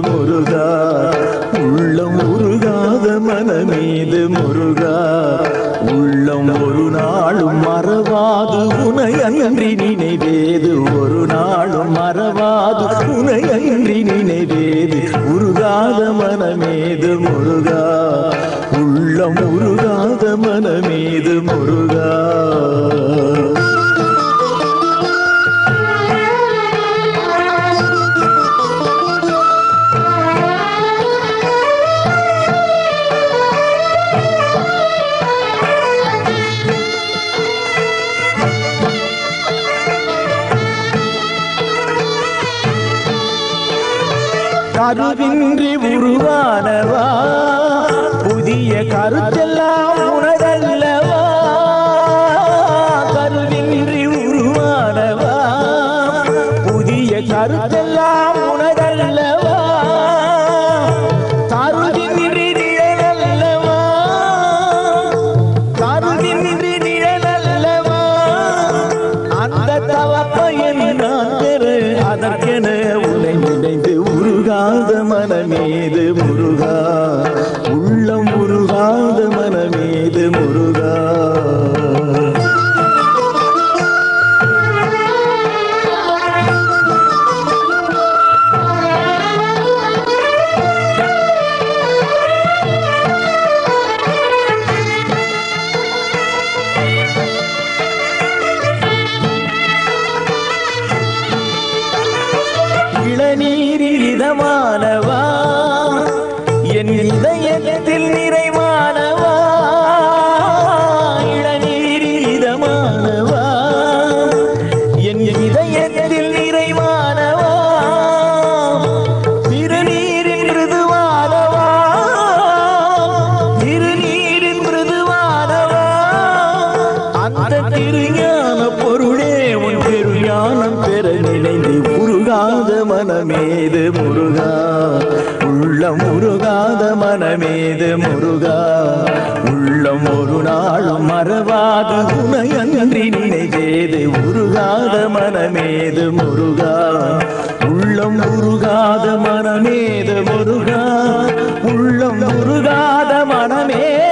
முருகா உள்ளம் உருகாத மனமீது முருகா உள்ளம் ஒரு நாளும் மறவாது உனை அன்றி நினைவேது ஒரு நாளும் மறவாது உனை அன்றி நினைவேது உருகாத மனமேது முருகா உள்ளம் உருகாத மனமேது முருகா கருவின்றி உருவானவா புதிய கருத்தெல்லாம் உனதல்லவா கருவின்றி உருவானவா புதிய கருத்தெல்லாம் உனதல்லவா கருவின்றி நிழலல்லவா கருவின்றி நிழலல்லவா அந்த தவப்பையன் நான் பெரு அதற்கென உனை நினைந்து உருகாத மனமேது முருகா உள்ளம் உருகாத மனமேது முருகா இளநீரில் இதமானவா என் இதயத்தில் நிறைவானவா இளநீரில் இதமானவா என் இதயத்தில் நிறைவானவா திருநீரின் மிருதுவானவா திருநீரின் மிருதுவானவா அந்த திருஞான பொருளே உன் பெருஞானம் பெற நினைந்து உருகாத மனமேது முருகா உள்ளம் உருகாத மனமேது முருகா உள்ளம் ஒரு நாளும் மறவாது உனை அன்றி நினைவேது உருகாத மனமேது முருகா உள்ளம் உருகாத மனமேது முருகா உள்ளம் உருகாத மனமே